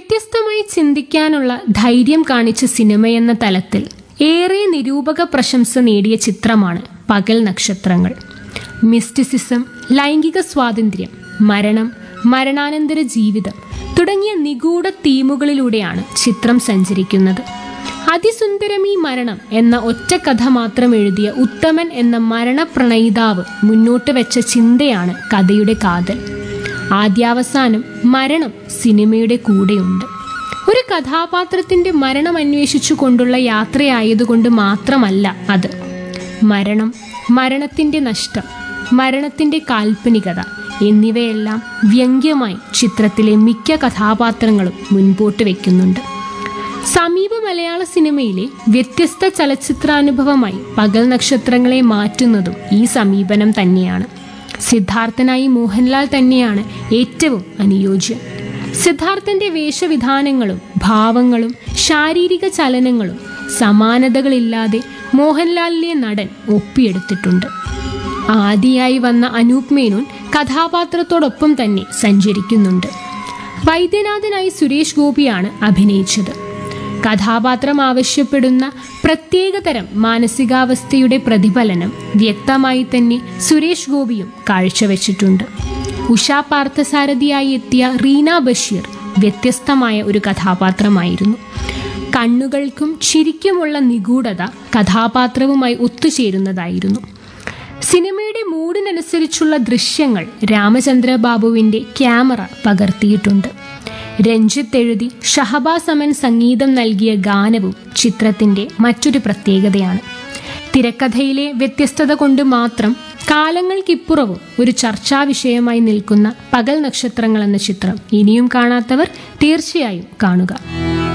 വ്യത്യസ്തമായി ചിന്തിക്കാനുള്ള ധൈര്യം കാണിച്ച സിനിമയെന്ന തലത്തിൽ ഏറെ നിരൂപക പ്രശംസ നേടിയ ചിത്രമാണ് പകൽ നക്ഷത്രങ്ങൾ മിസ്റ്റിസിസം ലൈംഗിക സ്വാതന്ത്ര്യം മരണം മരണാനന്തര ജീവിതം തുടങ്ങിയ നിഗൂഢ തീമുകളിലൂടെയാണ് ചിത്രം സഞ്ചരിക്കുന്നത് അതിസുന്ദരമീ മരണം എന്ന ഒറ്റ കഥ മാത്രം എഴുതിയ ഉത്തമൻ എന്ന മരണപ്രണയിതാവ് മുന്നോട്ട് വെച്ച ചിന്തയാണ് കഥയുടെ കാതൽ ആദ്യാവസാനം മരണം സിനിമയുടെ കൂടെയുണ്ട് ഒരു കഥാപാത്രത്തിന്റെ മരണം അന്വേഷിച്ചു കൊണ്ടുള്ള യാത്രയായതുകൊണ്ട് മാത്രമല്ല അത് മരണം മരണത്തിന്റെ നഷ്ടം മരണത്തിന്റെ കാൽപ്പനികത എന്നിവയെല്ലാം വ്യംഗ്യമായി ചിത്രത്തിലെ മിക്ക കഥാപാത്രങ്ങളും മുൻപോട്ട് വയ്ക്കുന്നുണ്ട് സമീപ മലയാള സിനിമയിലെ വ്യത്യസ്ത ചലച്ചിത്രാനുഭവമായി പകൽ നക്ഷത്രങ്ങളെ മാറ്റുന്നതും ഈ സമീപനം തന്നെയാണ് സിദ്ധാർത്ഥനായി മോഹൻലാൽ തന്നെയാണ് ഏറ്റവും അനുയോജ്യം സിദ്ധാർത്ഥന്റെ വേഷവിധാനങ്ങളും ഭാവങ്ങളും ശാരീരിക ചലനങ്ങളും സമാനതകളില്ലാതെ മോഹൻലാലിനെ നടൻ ഒപ്പിയെടുത്തിട്ടുണ്ട് ആദിയായി വന്ന അനൂപ് മേനോൻ കഥാപാത്രത്തോടൊപ്പം തന്നെ സഞ്ചരിക്കുന്നുണ്ട് വൈദ്യനാഥനായി സുരേഷ് ഗോപിയാണ് അഭിനയിച്ചത് കഥാപാത്രം ആവശ്യപ്പെടുന്ന പ്രത്യേകതരം മാനസികാവസ്ഥയുടെ പ്രതിഫലനം വ്യക്തമായി തന്നെ സുരേഷ് ഗോപിയും കാഴ്ചവെച്ചിട്ടുണ്ട് ഉഷാ പാർത്ഥസാരഥിയായി എത്തിയ റീന ബഷീർ വ്യത്യസ്തമായ ഒരു കഥാപാത്രമായിരുന്നു കണ്ണുകൾക്കും ചിരിക്കുമുള്ള നിഗൂഢത കഥാപാത്രവുമായി ഒത്തുചേരുന്നതായിരുന്നു സിനിമയുടെ മൂഡിനനുസരിച്ചുള്ള ദൃശ്യങ്ങൾ രാമചന്ദ്ര ബാബുവിൻ്റെ ക്യാമറ പകർത്തിയിട്ടുണ്ട് രഞ്ജിത്ത് എഴുതി ഷഹബാസ് അമൻ സംഗീതം നൽകിയ ഗാനവും ചിത്രത്തിൻ്റെ മറ്റൊരു പ്രത്യേകതയാണ് തിരക്കഥയിലെ വ്യത്യസ്തത കൊണ്ട് മാത്രം കാലങ്ങൾക്കിപ്പുറവും ഒരു ചർച്ചാ വിഷയമായി നിൽക്കുന്ന പകൽ നക്ഷത്രങ്ങൾ എന്ന ചിത്രം ഇനിയും കാണാത്തവർ തീർച്ചയായും കാണുക